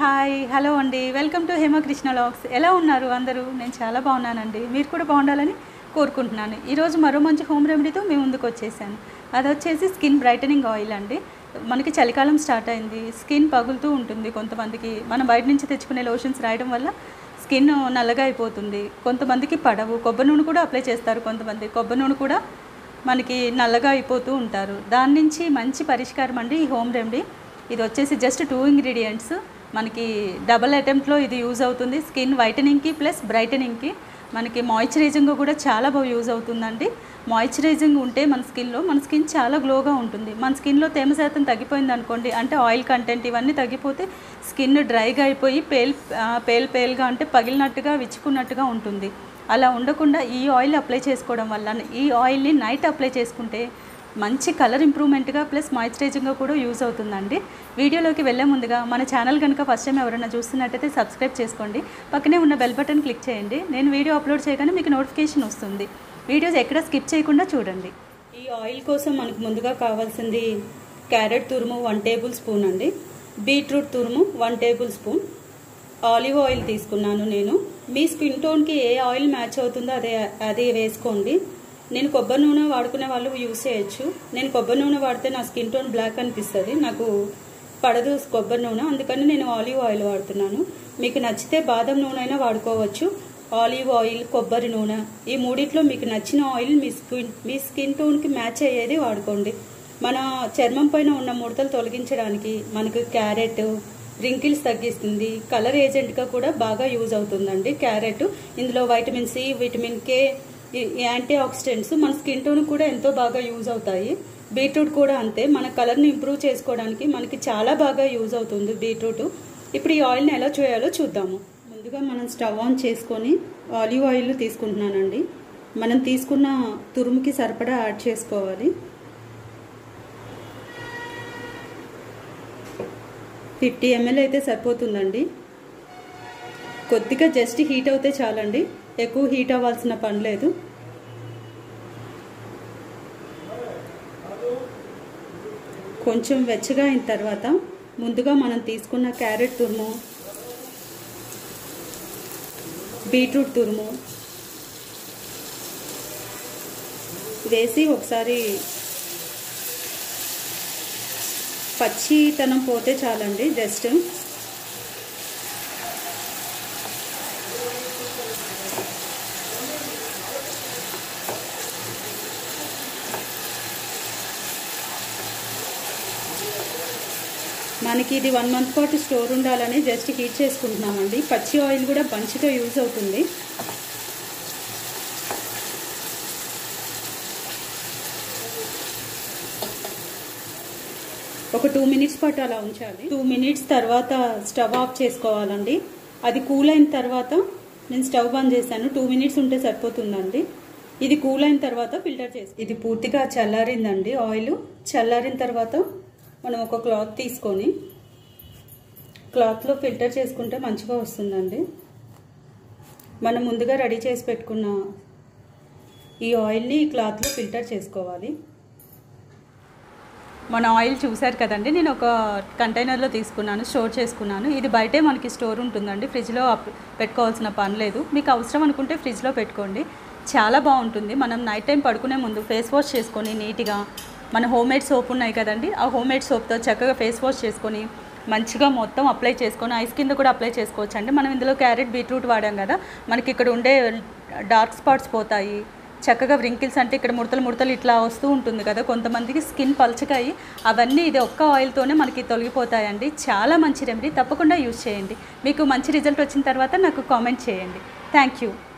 hi hello అండి welcome to Hemakrishna logs ఎలా ఉన్నారు అందరూ నేను చాలా బాగున్నానండి మీరు కూడా బాగుండాలని కోరుకుంటున్నాను ఈరోజు మరో మంచి హోమ్ రెమెడీతో మేము ముందుకు వచ్చేసాను అది వచ్చేసి స్కిన్ బ్రైటనింగ్ ఆయిల్ అండి మనకి చలికాలం స్టార్ట్ అయింది స్కిన్ పగులుతూ ఉంటుంది కొంతమందికి మనం బయట నుంచి తెచ్చుకునే లోషన్స్ రాయడం వల్ల స్కిన్ నల్లగా అయిపోతుంది కొంతమందికి పడవు కొబ్బరి నూనె కూడా అప్లై చేస్తారు కొంతమంది కొబ్బరి నూనె కూడా మనకి నల్లగా అయిపోతూ ఉంటారు దాని నుంచి మంచి పరిష్కారం అండి ఈ హోమ్ రెమెడీ ఇది వచ్చేసి జస్ట్ టూ ఇంగ్రీడియంట్స్ మనకి డబల్ అటెంప్ట్లో ఇది యూజ్ అవుతుంది స్కిన్ వైటనింగ్కి ప్లస్ బ్రైటనింగ్కి మనకి మాయిశ్చరైజింగ్ కూడా చాలా బాగా యూజ్ అవుతుందండి మాయిశ్చరైజింగ్ ఉంటే మన స్కిన్లో మన స్కిన్ చాలా గ్లోగా ఉంటుంది మన స్కిన్లో తేమ శాతం తగ్గిపోయింది అనుకోండి అంటే ఆయిల్ కంటెంట్ ఇవన్నీ తగ్గిపోతే స్కిన్ డ్రైగా అయిపోయి పేల్ ఆ, పేల్ పేల్గా అంటే పగిలినట్టుగా విచ్చుకున్నట్టుగా ఉంటుంది అలా ఉండకుండా ఈ ఆయిల్ అప్లై చేసుకోవడం వల్ల ఈ ఆయిల్ని నైట్ అప్లై చేసుకుంటే మంచి కలర్ ఇంప్రూవ్మెంట్గా ప్లస్ మాయిశ్చరైజింగ్గా కూడా యూజ్ అవుతుందండి వీడియోలోకి వెళ్ళే ముందుగా మన ఛానల్ కనుక ఫస్ట్ టైం ఎవరైనా చూస్తున్నట్టయితే సబ్స్క్రైబ్ చేసుకోండి పక్కనే ఉన్న బెల్ బటన్ క్లిక్ చేయండి నేను వీడియో అప్లోడ్ చేయగానే మీకు నోటిఫికేషన్ వస్తుంది వీడియోస్ ఎక్కడ స్కిప్ చేయకుండా చూడండి ఈ ఆయిల్ కోసం మనకు ముందుగా కావాల్సింది క్యారెట్ తురుము వన్ టేబుల్ స్పూన్ అండి బీట్రూట్ తురుము one tablespoon olive oil తీసుకున్నాను నేను మీ స్కిన్ టోన్కి ఏ ఆయిల్ మ్యాచ్ అవుతుందో అదే అదే వేసుకోండి నేను కొబ్బరి నూనె వాడుకునే వాళ్ళు యూస్ చేయొచ్చు నేను కొబ్బరి నూనె వాడితే నా స్కిన్ టోన్ బ్లాక్ అనిపిస్తుంది నాకు పడదు కొబ్బరి నూనె అందుకని నేను ఆలివ్ ఆయిల్ వాడుతున్నాను మీకు నచ్చితే బాదం నూనె అయినా వాడుకోవచ్చు ఆలివ్ ఆయిల్ కొబ్బరి నూనె ఈ మూడిట్లో మీకు నచ్చిన ఆయిల్ మీ స్కిన్ మీ స్కిన్ టోన్కి మ్యాచ్ అయ్యేది వాడుకోండి మన చర్మం పైన ఉన్న ముడతలు తొలగించడానికి మనకు క్యారెట్ రింకిల్స్ తగ్గిస్తుంది కలర్ ఏజెంట్గా కూడా బాగా యూజ్ అవుతుందండి క్యారెట్ ఇందులో vitamin C vitamin K antioxidants మన స్కిన్ టోన్ కూడా ఎంతో బాగా యూజ్ అవుతాయి బీట్రూట్ కూడా అంతే మన కలర్ని ఇంప్రూవ్ చేసుకోవడానికి మనకి చాలా బాగా యూజ్ అవుతుంది బీట్రూట్ ఇప్పుడు ఈ ఆయిల్ని ఎలా చేయాలో చూద్దాము ముందుగా మనం స్టవ్ ఆన్ చేసుకొని ఆలివ్ ఆయిల్ తీసుకుంటున్నానండి మనం తీసుకున్న తురుముకి సరిపడా యాడ్ చేసుకోవాలి ఫిఫ్టీ ఎంఎల్ అయితే సరిపోతుందండి కొద్దిగా జస్ట్ హీట్ అవుతే చాలండి ఎక్కువ హీట్ అవ్వాల్సిన పని లేదు కొంచెం వెచ్చగా అయిన తర్వాత ముందుగా మనం తీసుకున్న క్యారెట్ తురుము బీట్రూట్ తురుము వేసి ఒకసారి పచ్చితనం పోతే చాలండి జస్ట్ మనకి ఇది వన్ మంత్ పాటు స్టోర్ ఉండాలని జస్ట్ హీట్ చేసుకుంటున్నామండి పచ్చి ఆయిల్ కూడా మంచిగా యూజ్ అవుతుంది ఒక టూ మినిట్స్ పాటు అలా ఉంచాలి టూ మినిట్స్ తర్వాత స్టవ్ ఆఫ్ చేసుకోవాలండి అది కూల్ అయిన తర్వాత నేను స్టవ్ బంద్ చేశాను టూ మినిట్స్ ఉంటే సరిపోతుందండి ఇది కూల్ అయిన తర్వాత ఫిల్టర్ చేసి ఇది పూర్తిగా చల్లారిందండి ఆయిల్ చల్లారిన తర్వాత మనం ఒక క్లాత్ తీసుకొని క్లాత్లో ఫిల్టర్ చేసుకుంటే మంచిగా వస్తుందండి మనం ముందుగా రెడీ చేసి పెట్టుకున్న ఈ ఆయిల్ని ఈ క్లాత్లో ఫిల్టర్ చేసుకోవాలి మన ఆయిల్ చూశారు కదండి నేను ఒక కంటైనర్లో తీసుకున్నాను స్టోర్ చేసుకున్నాను ఇది బయటే మనకి స్టోర్ ఉంటుందండి ఫ్రిడ్జ్లో పెట్టుకోవాల్సిన పని లేదు మీకు అవసరం అనుకుంటే ఫ్రిడ్జ్లో పెట్టుకోండి చాలా బాగుంటుంది మనం నైట్ టైం పడుకునే ముందు ఫేస్ వాష్ చేసుకొని నీట్గా మన హోమ్ మేడ్ సోప్ ఉన్నాయి కదండి ఆ హోమ్ మేడ్ సోప్తో చక్కగా ఫేస్ వాష్ చేసుకొని మంచిగా మొత్తం అప్లై చేసుకొని ఐస్ కింద కూడా అప్లై చేసుకోవచ్చు అండి మనం ఇందులో క్యారెట్ బీట్రూట్ వాడాం కదా మనకి ఇక్కడ ఉండే డార్క్ స్పాట్స్ పోతాయి చక్కగా వ్రింకిల్స్ అంటే ఇక్కడ ముడతలు ముడతలు ఇట్లా వస్తూ ఉంటుంది కదా కొంతమందికి స్కిన్ పలచకాయి అవన్నీ ఇది ఒక్క ఆయిల్తోనే మనకి తొలగిపోతాయండి చాలా మంచి రెమెడీ తప్పకుండా యూజ్ చేయండి మీకు మంచి రిజల్ట్ వచ్చిన తర్వాత నాకు కామెంట్ చేయండి థ్యాంక్ యూ